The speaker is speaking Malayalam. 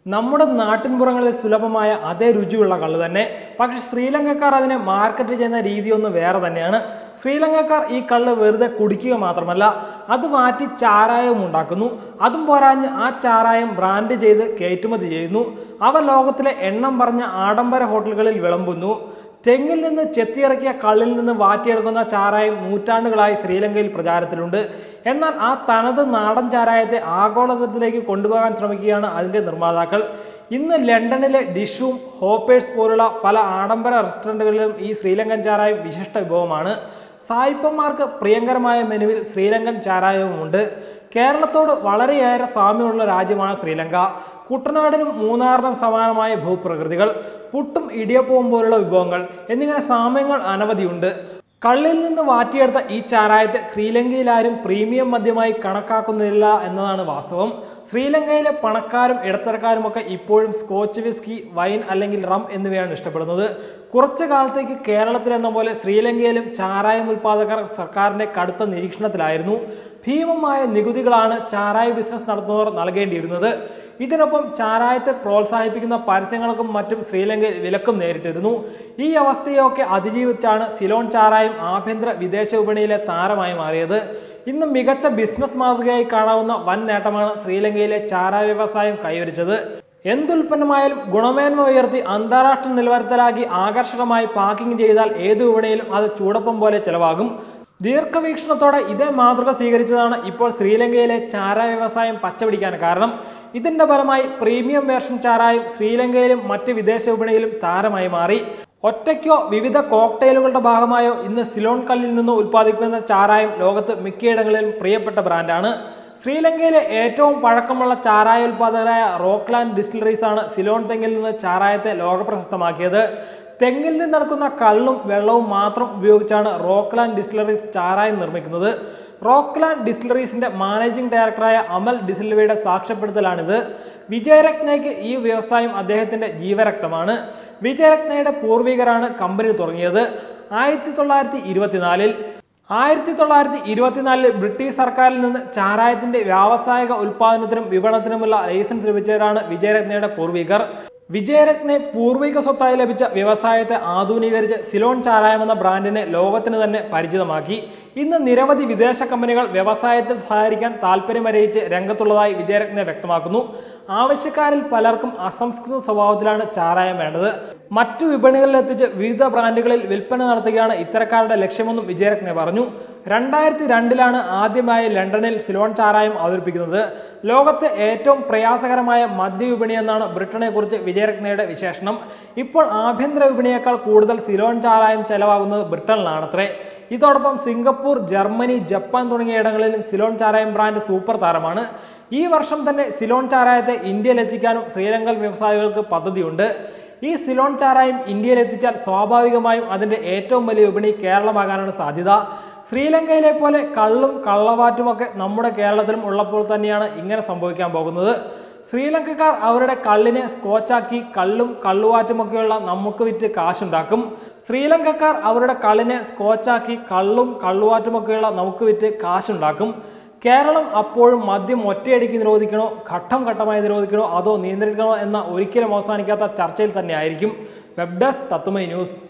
നമ്മുടെ നാട്ടിൻപുറങ്ങളിൽ സുലഭമായ അതേ രുചിയുള്ള കള്ള് തന്നെ പക്ഷെ ശ്രീലങ്കക്കാർ അതിനെ മാർക്കറ്റ് ചെയ്യുന്ന രീതി ഒന്ന് വേറെ തന്നെയാണ് ശ്രീലങ്കക്കാർ ഈ കള്ള് വെറുതെ കുടിക്കുക മാത്രമല്ല അത് മാറ്റി ചാരായവും ഉണ്ടാക്കുന്നു അതും പോരാഞ്ഞ് ആ ചാരായം ബ്രാൻഡ് ചെയ്ത് കയറ്റുമതി ചെയ്യുന്നു അവ ലോകത്തിലെ എണ്ണം പറഞ്ഞ ആഡംബര ഹോട്ടലുകളിൽ വിളമ്പുന്നു തെങ്ങിൽ നിന്ന് ചെത്തിയിറക്കിയ കള്ളിൽ നിന്ന് വാറ്റിയെടുക്കുന്ന ചാരായം നൂറ്റാണ്ടുകളായി ശ്രീലങ്കയിൽ പ്രചാരത്തിലുണ്ട് എന്നാൽ ആ തനത് നാടൻ ചാരായത്തെ ആഗോളതലത്തിലേക്ക് കൊണ്ടുപോകാൻ ശ്രമിക്കുകയാണ് അതിൻ്റെ നിർമ്മാതാക്കൾ ഇന്ന് ലണ്ടനിലെ ഡിഷും ഹോപ്പേഴ്സ് പോലുള്ള പല ആഡംബര റെസ്റ്റോറൻറ്റുകളിലും ഈ ശ്രീലങ്കൻ ചാരായം വിശിഷ്ട വിഭവമാണ് സായിപ്പന്മാർക്ക് പ്രിയങ്കരമായ മെനുവിൽ ശ്രീലങ്കൻ ചാരായവുമുണ്ട് കേരളത്തോട് വളരെയേറെ സാമ്യമുള്ള രാജ്യമാണ് ശ്രീലങ്ക കുട്ടനാടിനും മൂന്നാറിനും സമാനമായ ഭൂപ്രകൃതികൾ പുട്ടും ഇടിയപ്പവും പോലുള്ള വിഭവങ്ങൾ എന്നിങ്ങനെ സാമ്യങ്ങൾ അനവധിയുണ്ട് കള്ളിൽ നിന്ന് വാറ്റിയെടുത്ത ഈ ചാരായത്തെ ശ്രീലങ്കയിൽ ആരും പ്രീമിയം മദ്യമായി കണക്കാക്കുന്നില്ല എന്നതാണ് വാസ്തവം ശ്രീലങ്കയിലെ പണക്കാരും ഇടത്തരക്കാരുമൊക്കെ ഇപ്പോഴും സ്കോച്ച് വിസ്കി വൈൻ അല്ലെങ്കിൽ റം എന്നിവയാണ് ഇഷ്ടപ്പെടുന്നത് കുറച്ചു കാലത്തേക്ക് കേരളത്തിൽ എന്ന പോലെ ശ്രീലങ്കയിലും ചാരായം ഉൽപ്പാദകർ സർക്കാരിന്റെ കടുത്ത നിരീക്ഷണത്തിലായിരുന്നു ഭീമമായ നികുതികളാണ് ചാരായ ബിസിനസ് നടത്തുന്നവർ നൽകേണ്ടിയിരുന്നത് ഇതിനൊപ്പം ചാരായത്തെ പ്രോത്സാഹിപ്പിക്കുന്ന പരസ്യങ്ങൾക്കും മറ്റും ശ്രീലങ്കയിൽ വിലക്കും നേരിട്ടിരുന്നു ഈ അവസ്ഥയൊക്കെ അതിജീവിച്ചാണ് സിലോൺ ചാരായം ആഭ്യന്തര വിദേശ വിപണിയിലെ താരമായി മാറിയത് ഇന്ന് മികച്ച ബിസിനസ് മാതൃകയായി കാണാവുന്ന വൻ നേട്ടമാണ് ശ്രീലങ്കയിലെ ചാരായ വ്യവസായം കൈവരിച്ചത് എന്തുൽപ്പന്നമായാലും ഗുണമേന്മ ഉയർത്തി അന്താരാഷ്ട്ര നിലവാരത്തിലാക്കി ആകർഷകമായി പാക്കിംഗ് ചെയ്താൽ ഏത് വിപണിയിലും അത് ചൂടപ്പം പോലെ ചെലവാകും ദീർഘവീക്ഷണത്തോടെ ഇതേ മാതൃക സ്വീകരിച്ചതാണ് ഇപ്പോൾ ശ്രീലങ്കയിലെ ചാരായ വ്യവസായം പച്ചപിടിക്കാൻ കാരണം ഇതിന്റെ ഫലമായി പ്രീമിയം വേർഷൻ ചാരായം ശ്രീലങ്കയിലും മറ്റ് വിദേശ വിപണിയിലും താരമായി മാറി ഒറ്റയ്ക്കോ വിവിധ കോക്ടെയിലുകളുടെ ഭാഗമായോ ഇന്ന് സിലോൺ കല്ലിൽ നിന്ന് ഉൽപ്പാദിപ്പിക്കുന്ന ചാരായം ലോകത്ത് മിക്കയിടങ്ങളിലും പ്രിയപ്പെട്ട ബ്രാൻഡാണ് ശ്രീലങ്കയിലെ ഏറ്റവും പഴക്കമുള്ള ചാരായ ഉൽപ്പാദകരായ റോക്ക്ലാൻഡ് ഡിസ്റ്റിലറീസ് ആണ് സിലോൺ തെങ്ങിൽ നിന്ന് ചാരായത്തെ ലോകപ്രശസ്തമാക്കിയത് തെങ്ങിൽ നിന്നെടുക്കുന്ന കള്ളും വെള്ളവും മാത്രം ഉപയോഗിച്ചാണ് റോക്ക്ലാൻഡ് ഡിസ്റ്റിലറീസ് ചാരായം നിർമ്മിക്കുന്നത് റോക്ക്ലാൻഡ് ഡിസ്റ്റിലറീസിന്റെ മാനേജിംഗ് ഡയറക്ടറായ അമൽ ഡിസിൽവയുടെ സാക്ഷ്യപ്പെടുത്തലാണിത് വിജയരത്നയ്ക്ക് ഈ വ്യവസായം അദ്ദേഹത്തിന്റെ ജീവരക്തമാണ് വിജയരത്നയുടെ പൂർവികരാണ് കമ്പനി തുടങ്ങിയത് ആയിരത്തി തൊള്ളായിരത്തി ഇരുപത്തിനാലിൽ ആയിരത്തി തൊള്ളായിരത്തി ഇരുപത്തിനാലിൽ ബ്രിട്ടീഷ് സർക്കാരിൽ നിന്ന് ചാരായത്തിന്റെ വ്യാവസായിക ഉൽപാദനത്തിനും വിപണനത്തിനുമുള്ള ലൈസൻസ് ലഭിച്ചവരാണ് വിജയരത്നയുടെ പൂർവികർ വിജയരത്നെ പൂർവിക സ്വത്തായി ലഭിച്ച വ്യവസായത്തെ ആധുനീകരിച്ച് സിലോൺ ചാരായം എന്ന ബ്രാൻഡിനെ ലോകത്തിന് തന്നെ പരിചിതമാക്കി ഇന്ന് നിരവധി വിദേശ കമ്പനികൾ വ്യവസായത്തിൽ സഹകരിക്കാൻ താല്പര്യമറിയിച്ച് രംഗത്തുള്ളതായി വിജയരത്നെ വ്യക്തമാക്കുന്നു ആവശ്യക്കാരിൽ പലർക്കും അസംസ്കൃത സ്വഭാവത്തിലാണ് ചാരായം വേണ്ടത് മറ്റു വിപണികളിൽ എത്തിച്ച് വിവിധ ബ്രാൻഡുകളിൽ വിൽപ്പന നടത്തുകയാണ് ഇത്തരക്കാരുടെ ലക്ഷ്യമെന്നും വിജയരത്നെ പറഞ്ഞു രണ്ടായിരത്തി രണ്ടിലാണ് ആദ്യമായി ലണ്ടനിൽ സിലോൺ ചാരായം അവതരിപ്പിക്കുന്നത് ലോകത്തെ ഏറ്റവും പ്രയാസകരമായ മദ്യവിപണി എന്നാണ് ബ്രിട്ടനെ കുറിച്ച് വിജയരത്നയുടെ വിശേഷണം ഇപ്പോൾ ആഭ്യന്തര വിപണിയേക്കാൾ കൂടുതൽ സിലോൺ ചാരായം ചെലവാകുന്നത് ബ്രിട്ടനിലാണത്രേ ഇതോടൊപ്പം സിംഗപ്പൂർ ജർമ്മനി ജപ്പാൻ തുടങ്ങിയ ഇടങ്ങളിലും സിലോൺ ചാരായം ബ്രാൻഡ് സൂപ്പർ താരമാണ് ഈ വർഷം തന്നെ സിലോൺ ചാരായത്തെ ഇന്ത്യയിൽ എത്തിക്കാനും ശ്രീലങ്കൻ വ്യവസായികൾക്ക് പദ്ധതിയുണ്ട് ഈ സിലോൺ ചാരായം ഇന്ത്യയിൽ എത്തിച്ചാൽ സ്വാഭാവികമായും അതിന്റെ ഏറ്റവും വലിയ വിപണി കേരളമാകാനാണ് സാധ്യത ശ്രീലങ്കയിലെ പോലെ കള്ളും കള്ളവാറ്റുമൊക്കെ നമ്മുടെ കേരളത്തിലും ഉള്ളപ്പോൾ തന്നെയാണ് ഇങ്ങനെ സംഭവിക്കാൻ പോകുന്നത് ശ്രീലങ്കക്കാർ അവരുടെ കള്ളിനെ സ്കോച്ചാക്കി കള്ളും കള്ളുവാറ്റുമൊക്കെയുള്ള നമുക്ക് വിറ്റ് കാശുണ്ടാക്കും ശ്രീലങ്കക്കാർ അവരുടെ കള്ളിനെ സ്കോച്ചാക്കി കള്ളും കള്ളുവാറ്റുമൊക്കെയുള്ള നമുക്ക് വിറ്റ് കാശുണ്ടാക്കും കേരളം അപ്പോഴും മദ്യം ഒറ്റയടിക്ക് നിരോധിക്കണോ ഘട്ടം ഘട്ടമായി നിരോധിക്കണോ അതോ നിയന്ത്രിക്കണോ എന്ന ഒരിക്കലും അവസാനിക്കാത്ത ചർച്ചയിൽ തന്നെ ആയിരിക്കും വെബ് ഡെസ്ക് തത്തുമൈ ന്യൂസ്